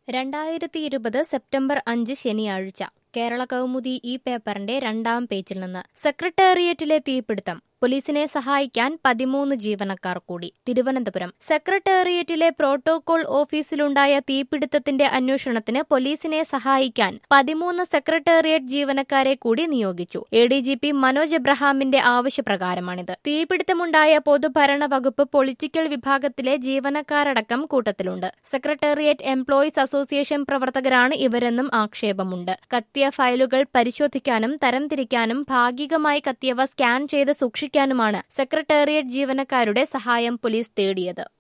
രണ്ടായിരത്തി ഇരുപത് സെപ്റ്റംബർ അഞ്ച് ശനിയാഴ്ച കേരള കൗമുദി ഈ പേപ്പറിന്റെ രണ്ടാം പേജിൽ നിന്ന് സെക്രട്ടേറിയറ്റിലെ തീപിടുത്തം പോലീസിനെ സഹായിക്കാൻ പതിമൂന്ന് ജീവനക്കാർ കൂടി തിരുവനന്തപുരം സെക്രട്ടേറിയറ്റിലെ പ്രോട്ടോകോൾ ഓഫീസിലുണ്ടായ തീപിടുത്തത്തിന്റെ അന്വേഷണത്തിന് പോലീസിനെ സഹായിക്കാൻ പതിമൂന്ന് സെക്രട്ടേറിയറ്റ് ജീവനക്കാരെ കൂടി നിയോഗിച്ചു A D G P Manoj എബ്രഹാമിന്റെ ആവശ്യപ്രകാരമാണിത് തീപിടുത്തമുണ്ടായ പൊതുഭരണ വകുപ്പ് പൊളിറ്റിക്കൽ വിഭാഗത്തിലെ ജീവനക്കാരടക്കം കൂട്ടത്തിലുണ്ട് സെക്രട്ടേറിയറ്റ് എംപ്ലോയീസ് അസോസിയേഷൻ പ്രവർത്തകരാണ് ഇവരെന്നും ആക്ഷേപമുണ്ട് കത്തിയ ഫയലുകൾ പരിശോധിക്കാനും തരംതിരിക്കാനും ഭാഗികമായി കത്തിയവ സ്കാൻ ചെയ്ത് സൂക്ഷിക്കാനുമാണ് സെക്രട്ടേറിയറ്റ് ജീവനക്കാരുടെ സഹായം പോലീസ് തേടിയത്